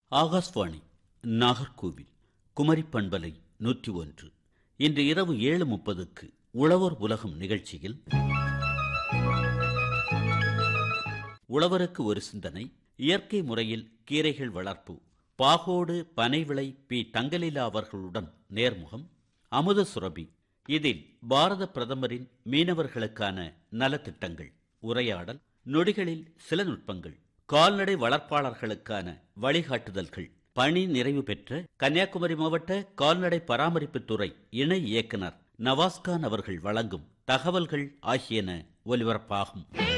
ஆகாஷ்வாணி நாகர்கோவில் குமரி பண்பலை நூற்றி ஒன்று இன்று இரவு ஏழு முப்பதுக்கு உழவர் உலகம் நிகழ்ச்சியில் உழவருக்கு ஒரு சிந்தனை இயற்கை முறையில் கீரைகள் வளர்ப்பு பாகோடு பனைவிளை பி தங்கலீலா அவர்களுடன் நேர்முகம் அமுத சுரபி இதில் பாரத பிரதமரின் மீனவர்களுக்கான நலத்திட்டங்கள் உரையாடல் நொடிகளில் சில நுட்பங்கள் கால்நடை வளர்ப்பாளர்களுக்கான வழிகாட்டுதல்கள் பணி நிறைவு பெற்ற கன்னியாகுமரி மாவட்ட கால்நடை பராமரிப்புத் துறை இணை இயக்குனர் நவாஸ்கான் அவர்கள் வழங்கும் தகவல்கள் ஆகியன ஒலிபரப்பாகும்